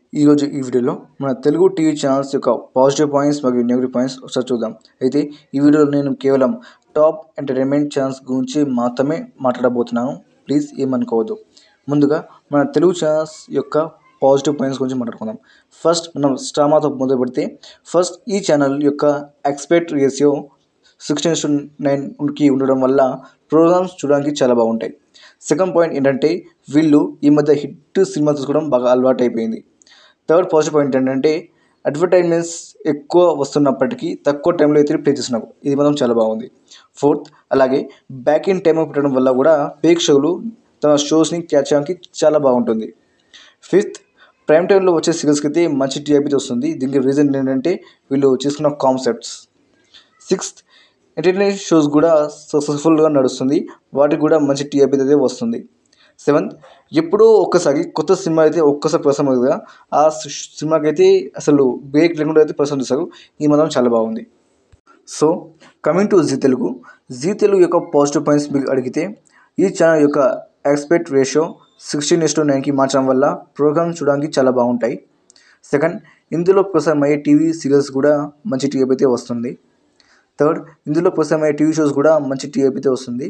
ఈరోజు ఈ వీడియోలో మన తెలుగు టీవీ ఛానల్స్ యొక్క పాజిటివ్ పాయింట్స్ మరియు నెగిటివ్ పాయింట్స్ ఒకసారి చూద్దాం అయితే ఈ వీడియోలో నేను కేవలం టాప్ ఎంటర్టైన్మెంట్ ఛానల్స్ గురించి మాత్రమే మాట్లాడబోతున్నాను ప్లీజ్ ఏమనుకోవద్దు ముందుగా మన తెలుగు ఛానల్స్ యొక్క పాజిటివ్ పాయింట్స్ గురించి మాట్లాడుకుందాం ఫస్ట్ మనం స్టామాతో మొదలు పెడితే ఫస్ట్ ఈ ఛానల్ యొక్క ఎక్స్పెక్ట్ రేషియో సిక్స్టీన్ టు నైన్కి ఉండడం వల్ల ప్రోగ్రామ్స్ చూడడానికి చాలా బాగుంటాయి సెకండ్ పాయింట్ ఏంటంటే వీళ్ళు ఈ మధ్య హిట్ సినిమా తీసుకోవడం బాగా అలవాటు అయిపోయింది థర్డ్ పాజిటివ్ పాయింట్ ఏంటంటే అడ్వర్టైజ్మెంట్స్ ఎక్కువ వస్తున్నప్పటికీ తక్కువ టైంలో అయితే ప్లే చేస్తున్నారు ఇది మాత్రం చాలా బాగుంది ఫోర్త్ అలాగే బ్యాక్ ఇన్ టైం పెట్టడం వల్ల కూడా ప్రేక్షకులు తమ షోస్ని క్యాచ్ చేయడానికి చాలా బాగుంటుంది ఫిఫ్త్ ప్రైమ్ టైంలో వచ్చే సీరియల్స్కి అయితే మంచి టీఆర్పీ వస్తుంది దీనికి రీజన్ ఏంటంటే వీళ్ళు చేసుకున్న కాన్సెప్ట్స్ సిక్స్త్ ఎంటర్టైన్మెంట్ షోస్ కూడా సక్సెస్ఫుల్గా నడుస్తుంది వాటికి కూడా మంచి టీఆర్పీ అయితే వస్తుంది సెవెంత్ ఎప్పుడో ఒక్కసారి కొత్త సినిమా అయితే ఒక్కసారి ప్రసారం అవుతుందిగా ఆ సినిమాకి అయితే అసలు బ్రేక్ లేకుండా అయితే ప్రసారం చేస్తారు ఈ మాత్రం చాలా బాగుంది so coming to Zee Telugu Zee Telugu యొక్క పాజిటివ్ పాయింట్స్ మీకు అడిగితే ఈ ఛానల్ యొక్క expect ratio sixteen is to నైన్కి మార్చడం వల్ల ప్రోగ్రామ్స్ చూడడానికి చాలా బాగుంటాయి సెకండ్ ఇందులో ప్రసారం అయ్యే టీవీ సీరియల్స్ కూడా మంచి టీఆర్పీ అయితే వస్తుంది థర్డ్ ఇందులో ప్రసారం అయ్యే టీవీ షోస్ కూడా మంచి టీఆర్పీ అయితే వస్తుంది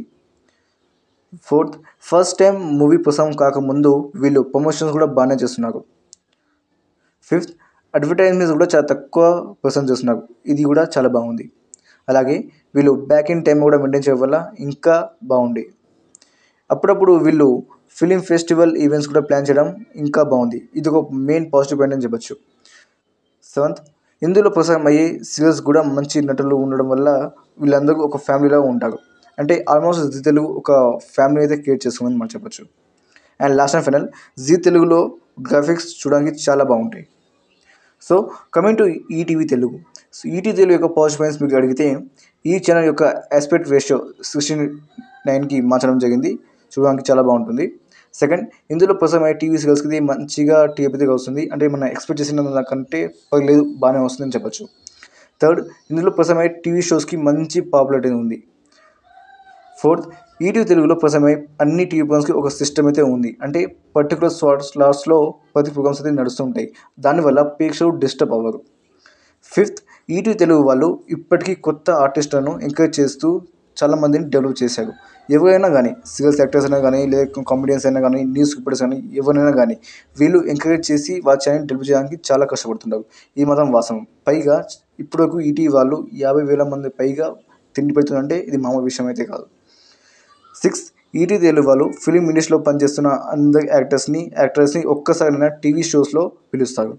ఫోర్త్ ఫస్ట్ టైం మూవీ ప్రసారం కాకముందు వీళ్ళు ప్రమోషన్స్ కూడా బాగానే చేస్తున్నారు ఫిఫ్త్ అడ్వర్టైజ్మెంట్స్ కూడా చాలా తక్కువ ప్రసారం చేస్తున్నారు ఇది కూడా చాలా బాగుంది అలాగే వీళ్ళు బ్యాక్ ఇన్ టైం కూడా మెయింటైన్ చేయడం వల్ల ఇంకా బాగుంది అప్పుడప్పుడు వీళ్ళు ఫిలిం ఫెస్టివల్ ఈవెంట్స్ కూడా ప్లాన్ చేయడం ఇంకా బాగుంది ఇది ఒక మెయిన్ పాజిటివ్ పాయింట్ అని చెప్పొచ్చు సెవెంత్ ఇందులో ప్రసారం అయ్యే సీరియల్స్ కూడా మంచి నటులు ఉండడం వల్ల వీళ్ళందరూ ఒక ఫ్యామిలీలో ఉంటారు అంటే ఆల్మోస్ట్ జీ తెలుగు ఒక ఫ్యామిలీ అయితే క్రియేట్ చేసుకుందని మనం చెప్పొచ్చు and last and final Zee తెలుగులో గ్రాఫిక్స్ చూడడానికి చాలా బాగుంటాయి so coming to ETV Telugu so ETV Telugu యొక్క పాజిటివ్ పాయింట్స్ మీకు అడిగితే ఈ ఛానల్ యొక్క ఆస్పెక్ట్ రేషియో సిక్స్టీన్ నైన్కి మార్చడం జరిగింది చూడడానికి చాలా బాగుంటుంది సెకండ్ ఇందులో ప్రస్తుతం అయ్యే టీవీ సీరియల్స్కి ఇది మంచిగా టీఆర్పీ వస్తుంది అంటే మనం ఎక్స్పెక్ట్ చేసిన దానికంటే పర్లేదు బాగానే వస్తుందని చెప్పొచ్చు థర్డ్ ఇందులో ప్రస్తుతం అయ్యే టీవీ షోస్కి మంచి పాపులారిటీ ఉంది ఫోర్త్ ఈటీవీ తెలుగులో ప్రస్తుతమై అన్ని టీవీ ప్రోగ్రామ్స్కి ఒక సిస్టమ్ అయితే ఉంది అంటే పర్టికులర్ స్లాట్ స్లాట్స్లో ప్రతి ప్రోగ్రామ్స్ అయితే నడుస్తుంటాయి దానివల్ల ప్రేక్షకులు డిస్టర్బ్ అవ్వరు ఫిఫ్త్ ఈటీవీ తెలుగు వాళ్ళు ఇప్పటికీ కొత్త ఆర్టిస్టులను ఎంకరేజ్ చేస్తూ చాలామందిని డెవలప్ చేశారు ఎవరైనా కానీ సీరియల్స్ యాక్టర్స్ అయినా కానీ లేదా కామెడియన్స్ అయినా కానీ న్యూస్ రిపోర్టర్స్ కానీ ఎవరైనా కానీ వీళ్ళు ఎంకరేజ్ చేసి వాళ్ళ ఛానల్ డెవలప్ చేయడానికి చాలా కష్టపడుతున్నారు ఈ మాత్రం వాస్తవం పైగా ఇప్పటివరకు ఈటీవీ వాళ్ళు యాభై వేల మంది పైగా తిండి పెడుతుందంటే ఇది మామూలు విషయం అయితే కాదు సిక్స్ ఈటీ తెలుగు వాళ్ళు ఫిలిం ఇండస్ట్రీలో పనిచేస్తున్న అందరి యాక్టర్స్ని యాక్టర్స్ని ఒక్కసారైనా టీవీ షోస్లో పిలుస్తారు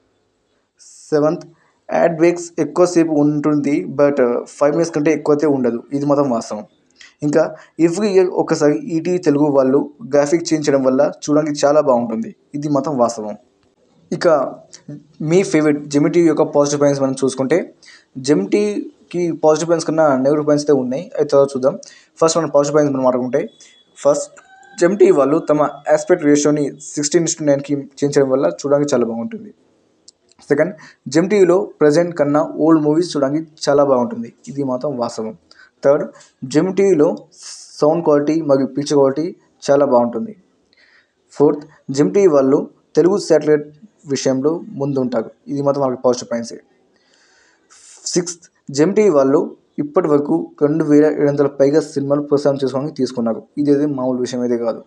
సెవెంత్ యాడ్ బ్రేక్స్ ఎక్కువసేపు ఉంటుంది బట్ ఫైవ్ మినిట్స్ కంటే ఎక్కువ అయితే ఉండదు ఇది మాత్రం వాస్తవం ఇంకా ఎవ్రీ ఇయర్ ఒకసారి ఈటీవీ తెలుగు వాళ్ళు గ్రాఫిక్ చేయించడం వల్ల చూడడానికి చాలా బాగుంటుంది ఇది మాత్రం వాస్తవం ఇక మీ ఫేవరెట్ జెమి టీవీ యొక్క పాజిటివ్ పాయింట్స్ మనం చూసుకుంటే జెమ్ టీవీకి పాజిటివ్ పాయింట్స్ కన్నా నెగిటివ్ పాయింట్స్ అయితే ఉన్నాయి అయితే తర్వాత చూద్దాం ఫస్ట్ మనం పాజిటివ్ పాయింట్స్ మనం మాట్లాడుకుంటే ఫస్ట్ జెమ్ టీవీ వాళ్ళు తమ ఆస్పెక్ట్ రేషియోని సిక్స్టీన్ టు నైన్కి చేయించడం వల్ల చూడడానికి చాలా బాగుంటుంది సెకండ్ జెమ్ టీవీలో ప్రజెంట్ కన్నా ఓల్డ్ మూవీస్ చూడడానికి చాలా బాగుంటుంది ఇది మాత్రం వాస్తవం థర్డ్ జెమ్ టీవీలో సౌండ్ క్వాలిటీ మరియు పిక్చర్ క్వాలిటీ చాలా బాగుంటుంది ఫోర్త్ జెమ్ టీవీ వాళ్ళు తెలుగు శాటిలైట్ విషయంలో ముందు ఉంటారు ఇది మాత్రం వాళ్ళకి పాజిటివ్ పాయింట్సే సిక్స్త్ జెమ్ టీవీ వాళ్ళు ఇప్పటి వరకు రెండు వేల ఏడు వందల పైగా సినిమాలు ప్రసారం చేసుకోవడానికి తీసుకున్నారు ఇది అయితే మామూలు విషయం అయితే కాదు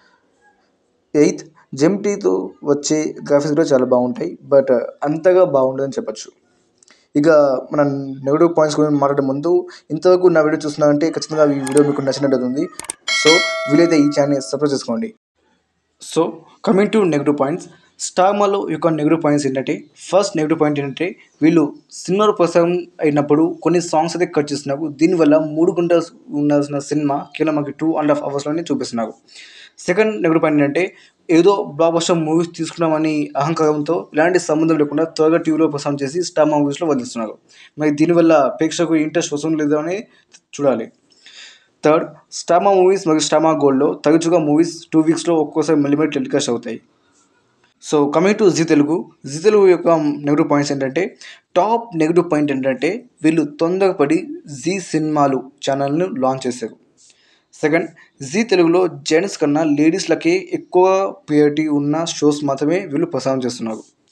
ఎయిత్ జెమ్ టీతో వచ్చే గ్రాఫిక్స్ కూడా చాలా బాగుంటాయి బట్ అంతగా బాగుండదని చెప్పచ్చు ఇక మన నెగిటివ్ పాయింట్స్ గురించి మాట్లాడే ముందు ఇంతవరకు నా వీడియో చూస్తున్నారంటే ఖచ్చితంగా ఈ వీడియో మీకు నచ్చినట్టు ఉంది సో వీలైతే ఈ ఛానల్ సబ్స్క్రైబ్ చేసుకోండి so coming to negative points స్టార్మాలో యొక్క నెగిటివ్ పాయింట్స్ ఏంటంటే ఫస్ట్ నెగిటివ్ పాయింట్ ఏంటంటే వీళ్ళు సినిమాలో ప్రసారం అయినప్పుడు కొన్ని సాంగ్స్ అయితే కట్ చేస్తున్నారు దీనివల్ల మూడు గంటలు ఉండాల్సిన సినిమా కేవలం మనకి టూ అండ్ హాఫ్ అవర్స్లోనే చూపిస్తున్నారు సెకండ్ నెగిటివ్ పాయింట్ ఏంటంటే ఏదో బ్లాక్ బస్టర్ మూవీస్ తీసుకున్నామని అహంకారంతో ఇలాంటి సంబంధం లేకుండా త్వరగా టీవీలో ప్రసారం చేసి స్టార్ మూవీస్లో వదిలిస్తున్నారు మరి దీనివల్ల ప్రేక్షకులకు ఇంట్రెస్ట్ వస్తుంది లేదో అని చూడాలి థర్డ్ స్టామా మూవీస్ మరియు స్టామా గోల్డ్లో తరచుగా మూవీస్ టూ వీక్స్లో ఒక్కోసారి మళ్ళీ మళ్ళీ టెలికాస్ట్ అవుతాయి so coming to Zee Telugu Zee Telugu యొక్క నెగిటివ్ పాయింట్స్ ఏంటంటే టాప్ నెగిటివ్ పాయింట్ ఏంటంటే వీళ్ళు తొందరపడి జీ సినిమాలు ఛానల్ను లాంచ్ చేశారు సెకండ్ జీ తెలుగులో జెంట్స్ కన్నా లేడీస్లకే ఎక్కువ ప్రియారిటీ ఉన్న షోస్ మాత్రమే వీళ్ళు ప్రసారం చేస్తున్నారు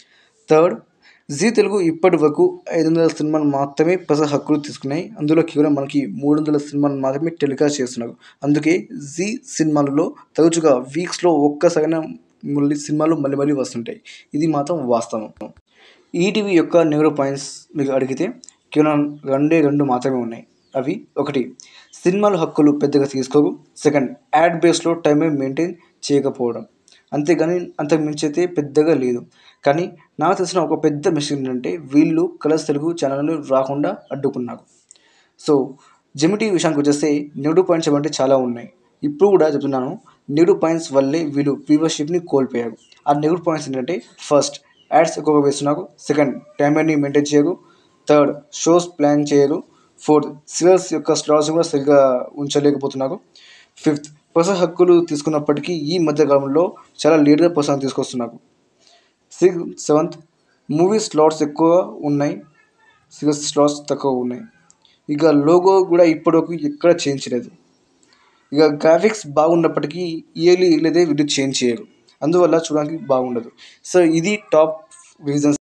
థర్డ్ జీ తెలుగు ఇప్పటి వరకు ఐదు వందల సినిమాలు మాత్రమే ప్రసార హక్కులు తీసుకున్నాయి అందులో కేవలం మనకి మూడు వందల సినిమాలు మాత్రమే టెలికాస్ట్ చేస్తున్నారు అందుకే జీ సినిమాలలో తరచుగా వీక్స్లో ఒక్కసారైనా మళ్ళీ సినిమాలు మళ్ళీ మళ్ళీ వస్తుంటాయి ఇది మాత్రం వాస్తవం ఈటీవీ యొక్క నెగటివ్ పాయింట్స్ మీకు అడిగితే కేవలం రెండే రెండు మాత్రమే ఉన్నాయి అవి ఒకటి సినిమాల హక్కులు పెద్దగా తీసుకోరు సెకండ్ యాడ్ బేస్లో టైమే మెయింటైన్ చేయకపోవడం అంతేగాని అంతకు మించి అయితే పెద్దగా లేదు కానీ నాకు తెలిసిన ఒక పెద్ద మిషన్ ఏంటంటే వీళ్ళు కలర్స్ తెలుగు ఛానల్ని రాకుండా అడ్డుకున్నారు సో జెమిటీ విషయానికి వచ్చేస్తే నెగిటివ్ పాయింట్స్ ఏమంటే చాలా ఉన్నాయి ఇప్పుడు కూడా చెప్తున్నాను నెగిటివ్ పాయింట్స్ వల్లే వీళ్ళు వ్యూవర్షిప్ని కోల్పోయారు ఆ నెగిటివ్ పాయింట్స్ ఏంటంటే ఫస్ట్ యాడ్స్ ఎక్కువగా వేస్తున్నారు సెకండ్ టైమర్ని మెయింటైన్ చేయరు థర్డ్ షోస్ ప్లాన్ చేయరు ఫోర్త్ సీరియల్స్ యొక్క స్లాట్స్ కూడా సరిగ్గా ఉంచలేకపోతున్నారు ఫిఫ్త్ ప్రసార హక్కులు తీసుకున్నప్పటికీ ఈ మధ్య కాలంలో చాలా లేట్గా ప్రసారం తీసుకొస్తున్నారు సిక్స్ సెవెంత్ మూవీ స్లాట్స్ ఎక్కువ ఉన్నాయి సీరియల్స్ స్లాట్స్ తక్కువ ఉన్నాయి ఇక లోగో కూడా ఇప్పటివరకు ఎక్కడ చేంజ్ చేయలేదు ఇక గ్రాఫిక్స్ బాగున్నప్పటికీ ఇయర్లీ ఇయర్లీ వీళ్ళు చేంజ్ చేయరు అందువల్ల చూడడానికి బాగుండదు సో ఇది టాప్ రీజన్స్